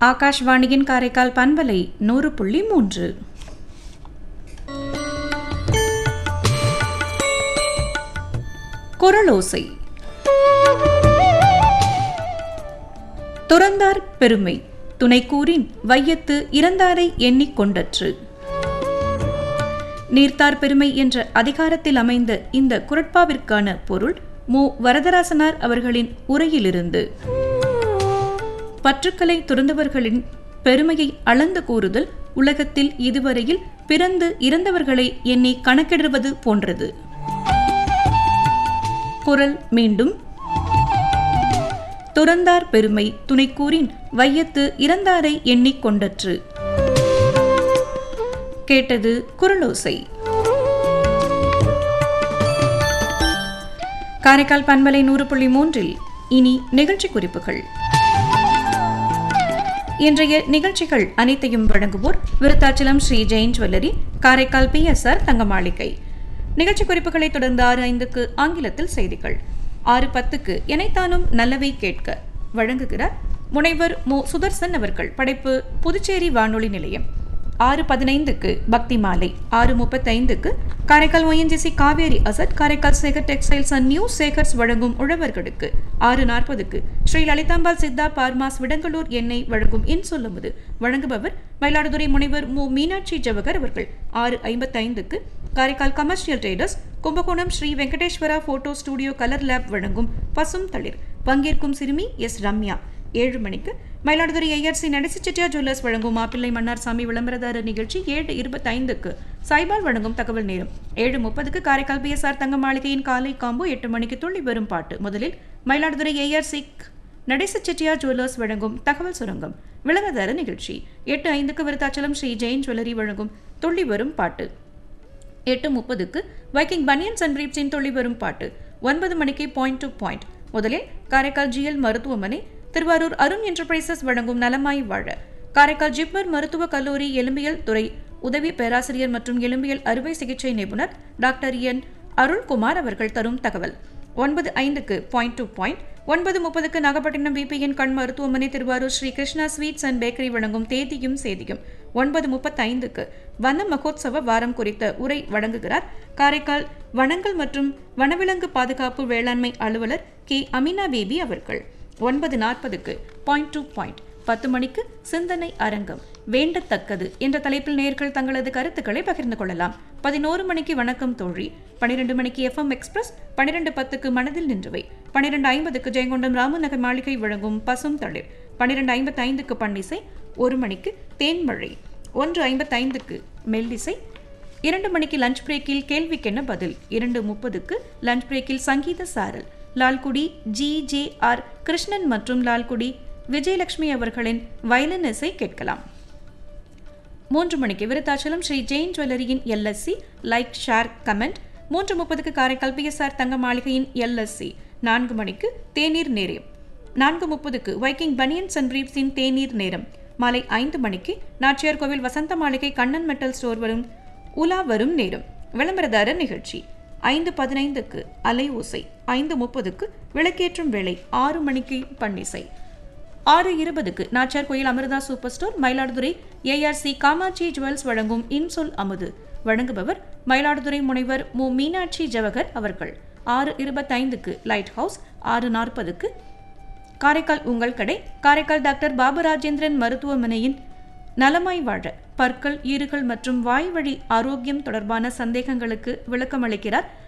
ஆகாஷ்வாணியின் காரைக்கால் பண்பலை நூறு புள்ளி மூன்று குரலோசை துறந்தார் பெருமை துணைக்கூறின் வையத்து இறந்தாரை எண்ணிக் கொண்டற்று நீர்த்தார் பெருமை என்ற அதிகாரத்தில் அமைந்த இந்த குரட்பாவிற்கான பொருள் மு வரதராசனார் அவர்களின் உரையிலிருந்து பற்றுக்களை துறந்தவர்களின் பெருமையை அளந்து கூறுதல் உலகத்தில் இதுவரையில் பிறந்து இறந்தவர்களை எண்ணி கணக்கிடுவது போன்றது குரல் மீண்டும் துறந்தார் பெருமை துணைக்கூறின் வையத்து இறந்தாரை எண்ணிக் கொண்டற்று கேட்டது குரலோசை காரைக்கால் பண்பலை நூறு புள்ளி மூன்றில் இனி நிகழ்ச்சி குறிப்புகள் இன்றைய நிகழ்ச்சிகள் அனைத்தையும் வழங்குவோர் Virudhachalam Shri Jain jewellery Karaikal B S R Thangamaligai நிகழ்ச்சி குறிப்புகளை தொடர்ந்து ஆறு ஐந்துக்கு ஆங்கிலத்தில் செய்திகள் ஆறு பத்துக்கு எனைத்தானும் நல்லவை கேட்க வழங்குகிறார் முனைவர் மு சுதர்சன் அவர்கள் படைப்பு புதுச்சேரி வானொலி நிலையம் ஆறு பதினைந்துக்கு பக்தி மாலை ஆறு முப்பத்தைந்துக்கு Karaikal ONGC Cauvery asset Karaikal Sekar textiles and new Sekars வழங்கும் உழவர்களுக்கு ஆறு நாற்பதுக்கு ஸ்ரீ லலிதாம்பாள் சித்தா பார்மாஸ் விடங்கலூர் எண்ணெய் வழங்கும் இன் சொல்லுவது வழங்குபவர் மயிலாடுதுறை முனைவர் மு மீனாட்சி ஜவகர் அவர்கள் ஆறு ஐம்பத்தைந்துக்கு Karaikal commercial traders Kumbakonam Shri Venkateswara photo studio colour lab வழங்கும் பசும் தளிர் பங்கேற்கும் சிறுமி எஸ் ரம்யா ஏழு மணிக்கு மயிலாடுதுறை ஐஆர்சி நடசி செட்டியா ஜுவல்லர்ஸ் வழங்கும் மாப்பிள்ளை மன்னார் சாமி விளம்பரதாரர் நிகழ்ச்சி ஏழு இருபத்தைந்துக்கு சைபால் வழங்கும் தகவல் நேரம் ஏழு முப்பதுக்கு காரைக்கால் பிஎஸ்ஆர் தங்க மாளிகையின் காலை காம்போ எட்டு மணிக்கு துள்ளி வரும் பாட்டு முதலில் மயிலாடுதுறை ஐஆர்சி நடேச செட்டியா ஜுவல்லர்ஸ் வழங்கும் தகவல் சுரங்கம் விளம்பரதார நிகழ்ச்சி எட்டு ஐந்துக்கு விருத்தாச்சலம் ஸ்ரீ ஜெயின் ஜுவல்லரி வழங்கும் துள்ளி வரும் பாட்டு எட்டு முப்பதுக்கு வைக்கிங் பனியன்ஸ் அண்ட் பிரீப்ஸின் துள்ளி வரும் பாட்டு ஒன்பது மணிக்கு பாயிண்ட் டு பாயிண்ட் முதலில் காரைக்கால் ஜிஎல் மருத்துவமனை திருவாரூர் அருண் என்டர்பிரைசஸ் வழங்கும் நலமாய் வாழ காரைக்கால் ஜிப்மர் மருத்துவக் கல்லூரி எலும்பியல் துறை உதவி பேராசிரியர் மற்றும் எலும்பியல் அறுவை சிகிச்சை நிபுணர் டாக்டர் என் அருள்குமார் அவர்கள் தரும் தகவல் ஒன்பது ஐந்துக்கு பாயிண்ட் டு பாயிண்ட் ஒன்பது முப்பதுக்கு நாகப்பட்டினம் விபிஎன் கண் மருத்துவமனை Thiruvarur Shri Krishna sweets and bakery வழங்கும் தேதியும் சேதியும் ஒன்பது முப்பத்தைந்துக்கு வன மகோத்சவ வாரம் குறித்த உரை வழங்குகிறார் காரைக்கால் வனங்கள் மற்றும் வனவிலங்கு பாதுகாப்பு வேளாண்மை அலுவலர் கே அமினா பேபி அவர்கள் ஒன்பது நாற்பதுக்கு பாயிண்ட் டு பாயிண்ட் பத்து மணிக்கு சிந்தனை அரங்கம் வேண்டத்தக்கது என்ற தலைப்பில் நேர்கள் தங்களது கருத்துக்களை பகிர்ந்து கொள்ளலாம் பதினோரு மணிக்கு வணக்கம் தோழி பனிரெண்டு மணிக்கு எஃப்எம் எக்ஸ்பிரஸ் பனிரெண்டு பத்துக்கு மனதில் நின்றவை பனிரெண்டு ஐம்பதுக்கு ஜெயங்கொண்டம் ராமநகர் மாளிகை வழங்கும் பசும் தளிர் பனிரெண்டு ஐம்பத்தி ஐந்துக்கு பன்னிசை ஒரு மணிக்கு தேன்மழை ஒன்று ஐம்பத்தைந்துக்கு மெல்லிசை இரண்டு மணிக்கு லஞ்ச் பிரேக்கில் கேள்விக்கென்ன பதில் இரண்டு முப்பதுக்கு லஞ்ச் பிரேக்கில் சங்கீத சாரல் Lalgudi G J R Krishnan மற்றும் லால்குடி விஜயலட்சுமி அவர்களின் வயலின் இசை கேட்கலாம் மூன்று மணிக்கு விருத்தாச்சலம் ஸ்ரீ ஜெயின் ஜுவல்லரியின் எல்எஸ்சி லைக் ஷேர் கமெண்ட் மூன்று முப்பதுக்கு காரைக்கால் பிஎஸ்ஆர் தங்க மாளிகையின் எல்எஸ்சி நான்கு மணிக்கு தேநீர் நேரம் நான்கு முப்பதுக்கு வைக்கிங் பனியன்ஸ் அண்ட் பிரீப்ஸின் தேநீர் நேரம் மாலை ஐந்து மணிக்கு நாச்சியார் கோவில் வசந்த மாளிகை கண்ணன் மெட்டல் ஸ்டோர் வரும் உலா வரும் நேரம் விளம்பரதாரர் நிகழ்ச்சி ஐந்து பதினைந்துக்கு அலை ஓசை ஐந்து முப்பதுக்கு விளக்கேற்றும் வேளை ஆறு மணிக்கு பன்னிசை ஆறு இருபதுக்கு Nachar Koil Amirtha super store Mayiladuthurai ARC Kamatchi jewels வழங்கும் இன்சொல் அமுது வழங்குபவர் மயிலாடுதுறை முனைவர் மு மீனாட்சி ஜவகர் அவர்கள் ஆறு இருபத்தைந்துக்கு லைட் ஹவுஸ் ஆறு நாற்பதுக்கு காரைக்கால் உங்கள் கடை காரைக்கால் டாக்டர் பாபுராஜேந்திரன் மருத்துவமனையின் நலமாய் வாழ பற்கள் ஈறுகள் மற்றும் வாய்வழி ஆரோக்கியம் தொடர்பான சந்தேகங்களுக்கு விளக்கமளிக்கிறார்